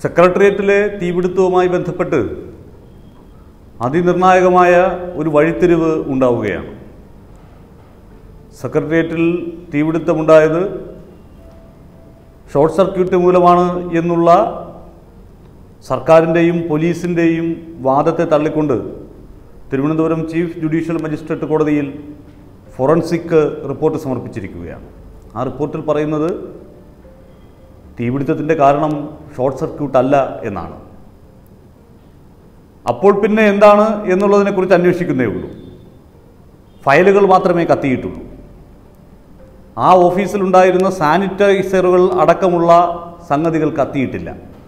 സെക്രട്ടേറിയറ്റിലെ തീപിടുത്തവുമായി ബന്ധപ്പെട്ട് അതിനിർണായകമായ ഒരു വഴിത്തിരിവ് ഉണ്ടാവുകയാണ് സെക്രട്ടേറിയറ്റിൽ തീപിടുത്തമുണ്ടായത് ഷോർട്ട് സർക്യൂട്ട് മൂലമാണ് എന്നുള്ള സർക്കാരിൻ്റെയും പോലീസിൻ്റെയും വാദത്തെ തള്ളിക്കൊണ്ട് തിരുവനന്തപുരം ചീഫ് ജുഡീഷ്യൽ മജിസ്ട്രേറ്റ് കോടതിയിൽ ഫോറൻസിക് റിപ്പോർട്ട് സമർപ്പിച്ചിരിക്കുകയാണ് ആ റിപ്പോർട്ടിൽ പറയുന്നത് തീപിടുത്തത്തിൻ്റെ കാരണം ഷോർട്ട് സർക്യൂട്ട് അല്ല എന്നാണ് അപ്പോൾ പിന്നെ എന്താണ് എന്നുള്ളതിനെക്കുറിച്ച് അന്വേഷിക്കുന്നേ ഉള്ളൂ ഫയലുകൾ മാത്രമേ കത്തിയിട്ടുള്ളൂ ആ ഓഫീസിലുണ്ടായിരുന്ന സാനിറ്റൈസറുകൾ അടക്കമുള്ള സംഗതികൾ കത്തിയിട്ടില്ല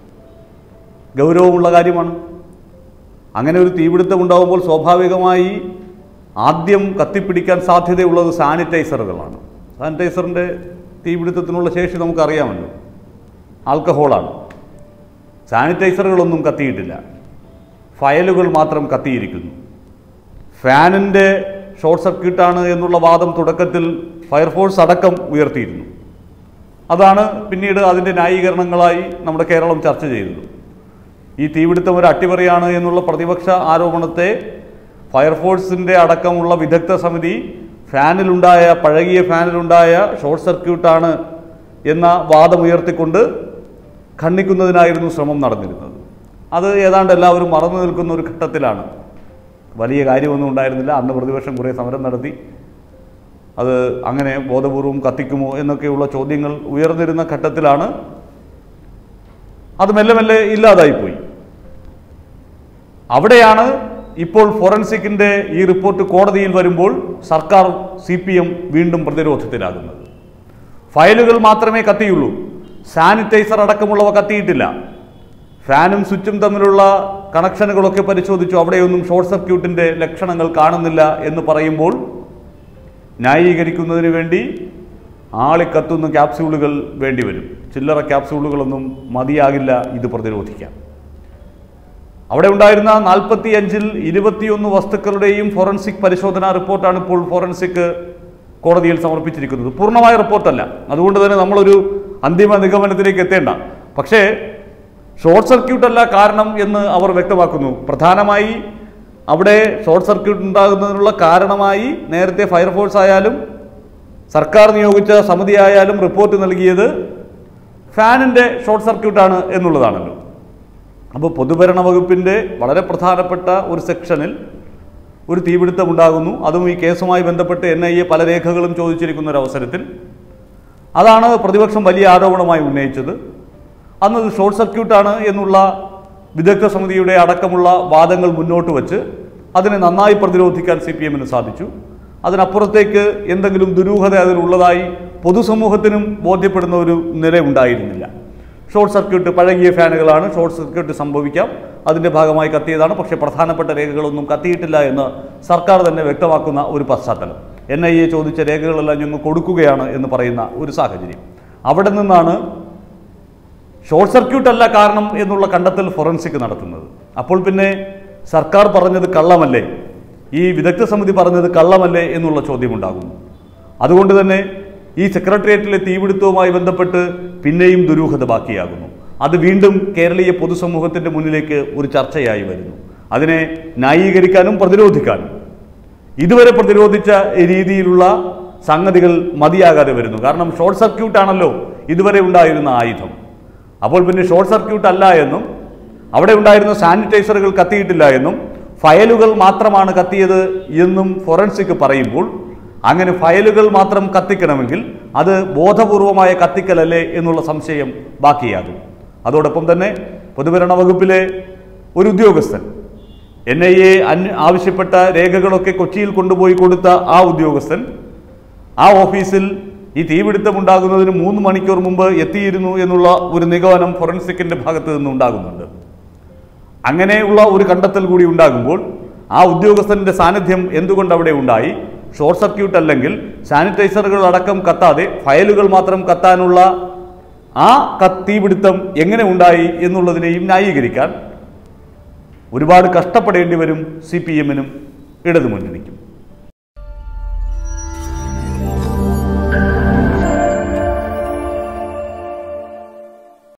ഗൗരവമുള്ള കാര്യമാണ് അങ്ങനെ ഒരു തീപിടുത്തം ഉണ്ടാകുമ്പോൾ സ്വാഭാവികമായി ആദ്യം കത്തിപ്പിടിക്കാൻ സാധ്യതയുള്ളത് സാനിറ്റൈസറുകളാണ് സാനിറ്റൈസറിൻ്റെ തീപിടുത്തത്തിനുള്ള ശേഷി നമുക്കറിയാമല്ലോ ആൽക്കഹോളാണ് സാനിറ്റൈസറുകളൊന്നും കത്തിയിട്ടില്ല ഫയലുകൾ മാത്രം കത്തിയിരിക്കുന്നു ഫാനിൻ്റെ ഷോർട്ട് സർക്യൂട്ടാണ് എന്നുള്ള വാദം തുടക്കത്തിൽ ഫയർഫോഴ്സ് അടക്കം ഉയർത്തിയിരുന്നു അതാണ് പിന്നീട് അതിൻ്റെ ന്യായീകരണങ്ങളായി നമ്മുടെ കേരളം ചർച്ച ചെയ്തത് ഈ തീപിടുത്തം ഒരു അട്ടിമറിയാണ് എന്നുള്ള പ്രതിപക്ഷ ആരോപണത്തെ ഫയർഫോഴ്സിൻ്റെ അടക്കമുള്ള വിദഗ്ധ സമിതി ഫാനിലുണ്ടായ പഴകിയ ഫാനിലുണ്ടായ ഷോർട്ട് സർക്യൂട്ടാണ് എന്ന വാദം ഉയർത്തിക്കൊണ്ട് ഖണ്ഡിക്കുന്നതിനായിരുന്നു ശ്രമം നടന്നിരുന്നത് അത് ഏതാണ്ട് എല്ലാവരും മറന്നു നിൽക്കുന്ന ഒരു ഘട്ടത്തിലാണ് വലിയ കാര്യമൊന്നും ഉണ്ടായിരുന്നില്ല അന്ന് പ്രതിപക്ഷം കുറേ സമരം നടത്തി അത് അങ്ങനെ ബോധപൂർവം കത്തിക്കുമോ എന്നൊക്കെയുള്ള ചോദ്യങ്ങൾ ഉയർന്നിരുന്ന ഘട്ടത്തിലാണ് അത് മെല്ലെ മെല്ലെ ഇല്ലാതായിപ്പോയി അവിടെയാണ് ഇപ്പോൾ ഫോറൻസിക്കിൻ്റെ ഈ റിപ്പോർട്ട് കോടതിയിൽ വരുമ്പോൾ സർക്കാർ സി പി എം വീണ്ടും പ്രതിരോധത്തിലാകുന്നത് ഫയലുകൾ മാത്രമേ കത്തിയുള്ളൂ സാനിറ്റൈസർ അടക്കമുള്ളവ കത്തിയിട്ടില്ല ഫാനും സ്വിച്ചും തമ്മിലുള്ള കണക്ഷനുകളൊക്കെ പരിശോധിച്ചു അവിടെയൊന്നും ഷോർട്ട് സർക്യൂട്ടിൻ്റെ ലക്ഷണങ്ങൾ കാണുന്നില്ല എന്ന് പറയുമ്പോൾ ന്യായീകരിക്കുന്നതിന് വേണ്ടി ആളിക്കത്തുന്ന ക്യാപ്സ്യൂളുകൾ വേണ്ടിവരും ചില്ലറ ക്യാപ്സ്യൂളുകളൊന്നും മതിയാകില്ല ഇത് പ്രതിരോധിക്കാൻ അവിടെ ഉണ്ടായിരുന്ന നാൽപ്പത്തി അഞ്ചിൽ ഇരുപത്തിയൊന്ന് വസ്തുക്കളുടെയും ഫോറൻസിക് പരിശോധനാ റിപ്പോർട്ടാണ് ഇപ്പോൾ ഫോറൻസിക് കോടതിയിൽ സമർപ്പിച്ചിരിക്കുന്നത് പൂർണ്ണമായ റിപ്പോർട്ടല്ല അതുകൊണ്ട് തന്നെ നമ്മളൊരു അന്തിമ നിഗമനത്തിലേക്ക് എത്തേണ്ട പക്ഷേ ഷോർട്ട് സർക്യൂട്ട് അല്ല കാരണം എന്ന് അവർ വ്യക്തമാക്കുന്നു പ്രധാനമായി അവിടെ ഷോർട്ട് സർക്യൂട്ട് ഉണ്ടാകുന്നതിനുള്ള കാരണമായി നേരത്തെ ഫയർഫോഴ്സ് ആയാലും സർക്കാർ നിയോഗിച്ച സമിതി ആയാലും റിപ്പോർട്ട് നൽകിയത് ഫാനിൻ്റെ ഷോർട്ട് സർക്യൂട്ടാണ് എന്നുള്ളതാണല്ലോ അപ്പോൾ പൊതുഭരണ വകുപ്പിൻ്റെ വളരെ പ്രധാനപ്പെട്ട ഒരു സെക്ഷനിൽ ഒരു തീപിടുത്തം ഉണ്ടാകുന്നു അതും ഈ കേസുമായി ബന്ധപ്പെട്ട് എൻ ഐ എ പല രേഖകളും ചോദിച്ചിരിക്കുന്ന ഒരു അവസരത്തിൽ അതാണ് പ്രതിപക്ഷം വലിയ ആരോപണമായി ഉന്നയിച്ചത് അന്ന് ഇത് ഷോർട്ട് സർക്യൂട്ടാണ് എന്നുള്ള വിദഗ്ധ സമിതിയുടെ അടക്കമുള്ള വാദങ്ങൾ മുന്നോട്ട് വച്ച് അതിനെ നന്നായി പ്രതിരോധിക്കാൻ സി പി എമ്മിന് സാധിച്ചു അതിനപ്പുറത്തേക്ക് എന്തെങ്കിലും ദുരൂഹത അതിലുള്ളതായി പൊതുസമൂഹത്തിനും ബോധ്യപ്പെടുന്ന ഒരു നില ഉണ്ടായിരുന്നില്ല ഷോർട്ട് സർക്യൂട്ട് പഴകിയ ഫാനുകളാണ് ഷോർട്ട് സർക്യൂട്ട് സംഭവിക്കാം അതിൻ്റെ ഭാഗമായി കത്തിയതാണ് പക്ഷേ പ്രധാനപ്പെട്ട രേഖകളൊന്നും കത്തിയിട്ടില്ല എന്ന് സർക്കാർ തന്നെ വ്യക്തമാക്കുന്ന ഒരു പശ്ചാത്തലം എൻ ഐ എ ചോദിച്ച രേഖകളെല്ലാം ഞങ്ങൾ കൊടുക്കുകയാണ് എന്ന് പറയുന്ന ഒരു സാഹചര്യം അവിടെ നിന്നാണ് ഷോർട്ട് സർക്യൂട്ട് അല്ല കാരണം എന്നുള്ള കണ്ടെത്തൽ ഫോറൻസിക് നടത്തുന്നത് അപ്പോൾ പിന്നെ സർക്കാർ പറഞ്ഞത് കള്ളമല്ലേ ഈ വിദഗ്ധ സമിതി പറഞ്ഞത് കള്ളമല്ലേ എന്നുള്ള ചോദ്യമുണ്ടാകുന്നു അതുകൊണ്ട് തന്നെ ഈ സെക്രട്ടേറിയറ്റിലെ തീപിടുത്തവുമായി ബന്ധപ്പെട്ട് പിന്നെയും ദുരൂഹത ബാക്കിയാകുന്നു അത് വീണ്ടും കേരളീയ പൊതുസമൂഹത്തിൻ്റെ മുന്നിലേക്ക് ഒരു ചർച്ചയായി വരുന്നു അതിനെ ന്യായീകരിക്കാനും പ്രതിരോധിക്കാനും ഇതുവരെ പ്രതിരോധിച്ച രീതിയിലുള്ള സംഗതികൾ മതിയാകാതെ വരുന്നു കാരണം ഷോർട്ട് സർക്യൂട്ട് ആണല്ലോ ഇതുവരെ ഉണ്ടായിരുന്ന ആയുധം അപ്പോൾ പിന്നെ ഷോർട്ട് സർക്യൂട്ട് അല്ല എന്നും അവിടെ ഉണ്ടായിരുന്ന സാനിറ്റൈസറുകൾ കത്തിയിട്ടില്ല എന്നും ഫയലുകൾ മാത്രമാണ് കത്തിയത് എന്നും ഫോറൻസിക് പറയുമ്പോൾ അങ്ങനെ ഫയലുകൾ മാത്രം കത്തിക്കണമെങ്കിൽ അത് ബോധപൂർവമായ കത്തിക്കലല്ലേ എന്നുള്ള സംശയം ബാക്കിയാകും അതോടൊപ്പം തന്നെ പൊതുഭരണ വകുപ്പിലെ ഒരു ഉദ്യോഗസ്ഥൻ എൻ ഐ എ ആവശ്യപ്പെട്ട രേഖകളൊക്കെ കൊച്ചിയിൽ കൊണ്ടുപോയി കൊടുത്ത ആ ഉദ്യോഗസ്ഥൻ ആ ഓഫീസിൽ ഈ തീപിടുത്തമുണ്ടാകുന്നതിന് മൂന്ന് മണിക്കൂർ മുമ്പ് എത്തിയിരുന്നു എന്നുള്ള ഒരു നിഗമനം ഫോറൻസിക്കിന്റെ ഭാഗത്ത് നിന്ന് ഉണ്ടാകുന്നുണ്ട് അങ്ങനെയുള്ള ഒരു കണ്ടെത്തൽ കൂടി ഉണ്ടാകുമ്പോൾ ആ ഉദ്യോഗസ്ഥന്റെ സാന്നിധ്യം എന്തുകൊണ്ട് അവിടെ ഉണ്ടായി ഷോർട്ട് സർക്യൂട്ട് അല്ലെങ്കിൽ സാനിറ്റൈസറുകൾ അടക്കം കത്താതെ ഫയലുകൾ മാത്രം കത്താനുള്ള ആ തീപിടുത്തം എങ്ങനെ ഉണ്ടായി എന്നുള്ളതിനെയും ന്യായീകരിക്കാൻ ഒരുപാട് കഷ്ടപ്പെടേണ്ടി വരും സി പി എമ്മിനും ഇടതുമുന്നണിക്കും